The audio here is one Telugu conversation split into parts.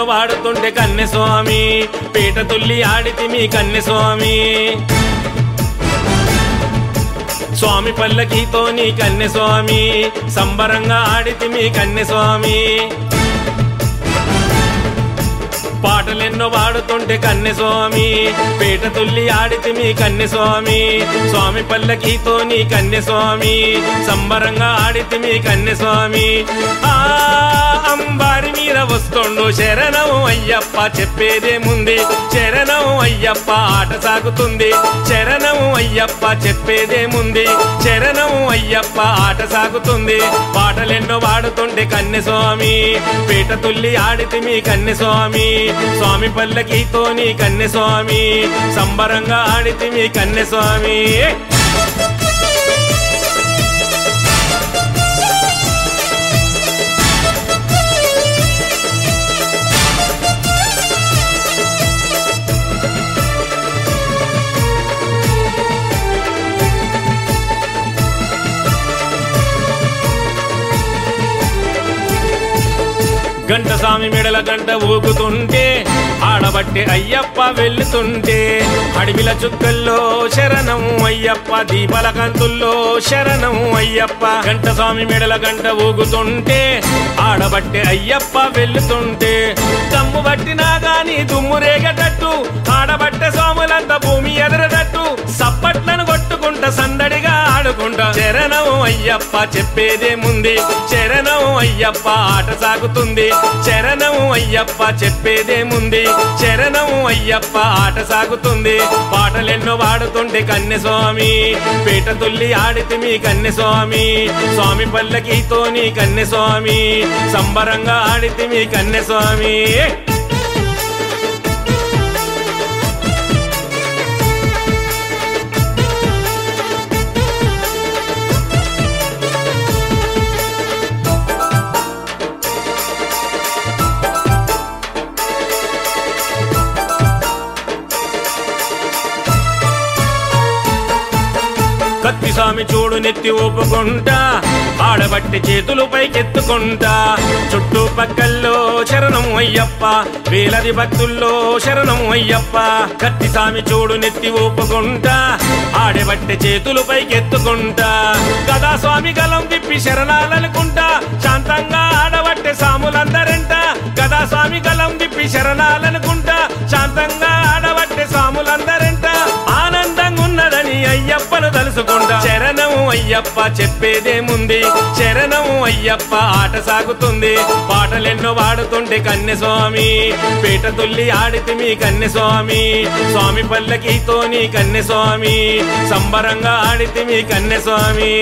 పాటలెన్నో పాడుతుంటే కన్నె స్వామి పీట తుల్లి ఆడితి మీ కన్నె స్వామి స్వామి పల్లకితో నీ కన్నె స్వామి సంబరంగా ఆడితి మీ కన్నె స్వామి పాటలెన్నో పాడుతుంటే కన్నె స్వామి పీట తుల్లి ఆడితి మీ కన్నె స్వామి స్వామి పల్లకితో నీ కన్నె స్వామి సంబరంగా ఆడితి మీ కన్నె స్వామి ఆ అంబారి మీద వస్తుండు శరణం అయ్యప్ప చెప్పేదేముంది శరణం అయ్యప్ప ఆట సాగుతుంది శరణం అయ్యప్ప చెప్పేదేముంది శరణం అయ్యప్ప ఆట సాగుతుంది పాటలెన్నో పాడుతుంటే కన్నె స్వామి పీట తుల్లి ఆడితి మీ కన్నె స్వామి స్వామి పల్లకితో నీ కన్నె స్వామి సంబరంగా ఆడితి మీ కన్నె స్వామి గంట స్వామి మెడల గంట ఊగుతుంటే ఆడబట్టే అయ్యప్ప వెళ్తుంటే అడవిల చుక్కల్లో శరణం అయ్యప్ప దీపాల కంతుల్లో శరణం అయ్యప్ప గంట స్వామి మెడల గంట ఊగుతుంటే ఆడబట్టే అయ్యప్ప వెళ్తుంటే దమ్ము పట్టినా గాని దుమ్ము రేగటట్టు ఆడబట్టే స్వాములంతా భూమి ఎదరటట్టు సప్పట్లను కొట్టుకుంటా సందడిగా ఆడుకుంటా శరణం అయ్యప్ప చెప్పేదేముంది శరణం అయ్యప్ప ఆట సాగుతుంది శరణం అయ్యప్ప చెప్పేదేముంది శరణం అయ్యప్ప ఆట సాగుతుంది పాటలెన్నో పాడుతుంటే కన్నె స్వామి పీట తుల్లి ఆడితే మీ కన్నె స్వామి స్వామి పల్లకితో నీ కన్నె స్వామి సంబరంగా ఆడితే మీ కన్నె స్వామి కత్తి స్వామి చూడు నెత్తి ఊపుకుంటా ఆడబట్టి చేతులు పైకెత్తుకుంటా చుట్టూ పక్కల్లో శరణం అయ్యప్ప వేలది భక్తుల్లో శరణం అయ్యప్ప కత్తి స్వామి చూడు నెత్తి ఊపుకుంటా ఆడబట్టి చేతులు పైకెత్తుకుంటా గదా స్వామి గలం తిప్పి శరణాలనుకుంటా శాంతంగా ఆడబట్టే సాములందరంట గదా స్వామి గలం తిప్పి శరణాలనుకుంటా శాంతంగా ఆడబట్టే సాములందరంట ఆనందంగా ఉన్నదని అయ్యప్పను తలుసుకుంటా శరణం అయ్యప్ప చెప్పేదేముంది శరణం అయ్యప్ప ఆట సాగుతుంది పాటలెన్నో పాడుతుంటే కన్నె స్వామి పీట తుల్లి ఆడితే మీ కన్నె స్వామి స్వామి పల్లకితో నీ కన్నె స్వామి సంబరంగా ఆడితే మీ కన్నె స్వామి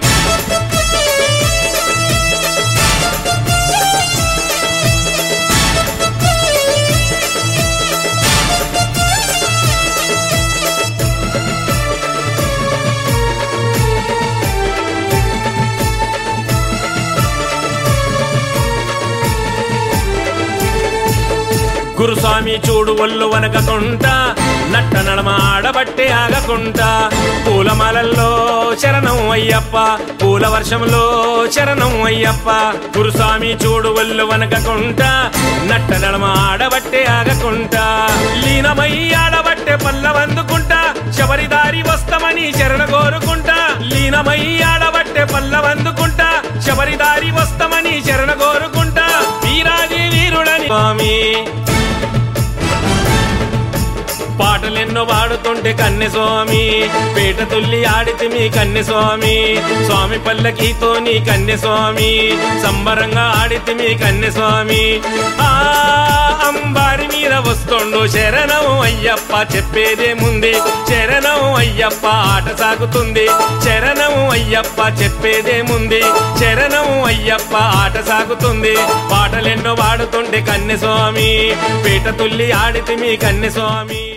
గురుస్వామి చూడు ఒళ్ళు వనకకుంటా నట్ట నడమ ఆడబట్టే ఆగకుంటా పూలమాలల్లో శరణం అయ్యప్ప పూల వర్షంలో శరణం అయ్యప్ప గురుస్వామి చూడు ఒళ్ళు వనకకుంటా నట్ట నడమ ఆడబట్టే ఆగకుంటా లీనమై ఆడబట్టే పల్లవందుకుంటా శబరిదారి వస్తమని శరణ కోరుకుంటా లీనమై ఆడబట్టే పల్లవందుకుంటా శబరిదారి వస్తమని శరణ కోరుకుంటా వీరాది వీరుడని స్వామి పాటలెన్నో పాడుతుంటే కన్నె స్వామి పీట తుల్లి ఆడితే మీ కన్నె స్వామి స్వామి పల్లకితో నీ కన్నె స్వామి సంబరంగా ఆడితే మీ కన్నె స్వామి ఆ అంబారి మీద వస్తుండు శరణం అయ్యప్ప చెప్పేదేముంది శరణం అయ్యప్ప ఆట సాగుతుంది శరణం అయ్యప్ప చెప్పేదేముంది శరణం అయ్యప్ప ఆట సాగుతుంది పాటలెన్నో పాడుతుంటే కన్నె స్వామి పీట తుల్లి ఆడితే మీ కన్నె స్వామి